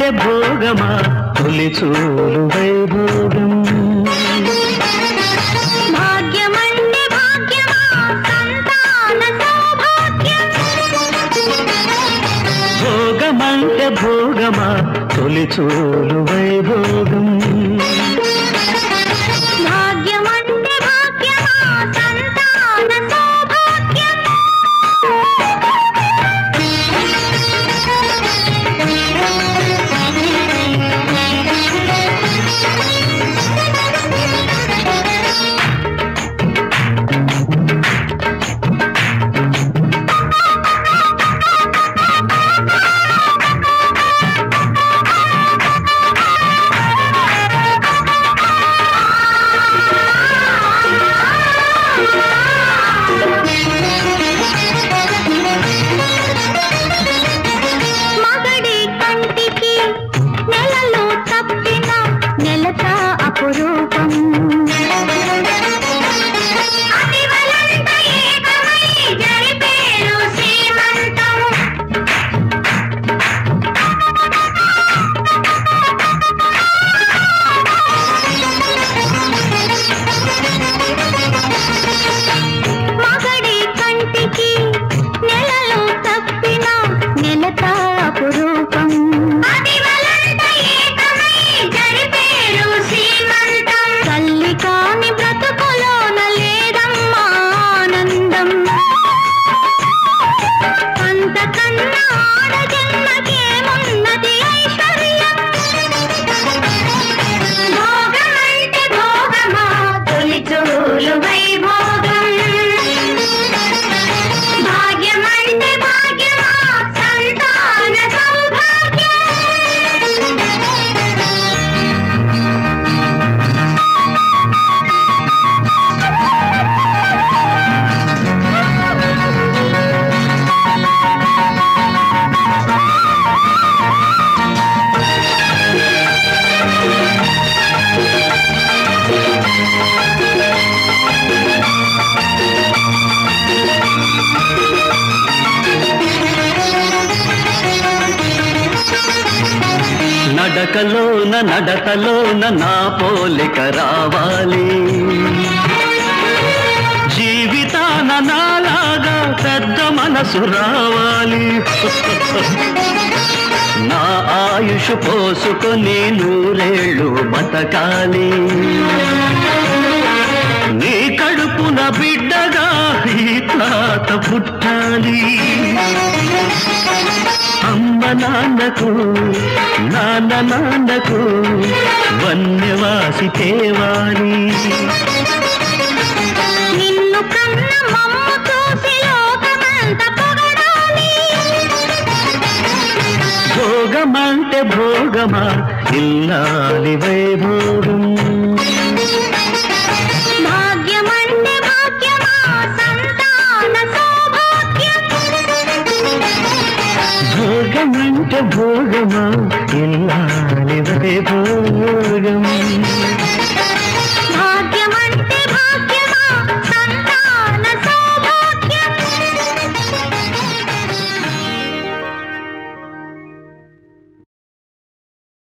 భోగమా తొలి చూలు వైభోగం భాగ్యమంటే భాగ్యమా సంతాన సౌభాగ్యం భోగమంటే భోగమా తొలి చూలు వైభోగం భాగ్యమంటే భాగ్యమా సంతాన సౌభాగ్యం మగడి కంటికి నెలలు తప్పిన నెలత అపురూపం అతివలంత ఏకమై జరిపేరు శ్రీమంతం మగడి కంటికి నెలలు తప్పిన నెలత అపురూపం తల్లి కాని బ్రతుకులోన లేదమ్మా ఆనందం అంతకన్నా ఆడ జన్మకేమున్నది ఐశ్వర్యం భోగమంటే భోగమా తొలి చూలు వైభోగం భాగ్యమంటే భాగ్యమా సంతాన సౌభాగ్యం నడకలోన నడకలోన నా పోలిక రావాలి జీవితాన నాలాగా పెద్ద మనసు రావాలి నా ఆయుష్ పోసుకొని నూరేళ్ళు బతకాలి నీ కడుపున బిడ్డగా ఈ తాత పుట్టాలి అమ్మ నాన్నకు నాన్న నాన్నకు వన్యవాసి తేవాలి నిన్ను కన్న మమ్మ చూసి లోకమంత పొగడాలి భోగమంటే భోగమా ఇల్లాలి వైభోగం భాగ్యమంటే భాగ్యమా సంతాన సౌభాగ్యం భోగమంటే భోగమా ఇల్లాలి వైభోగం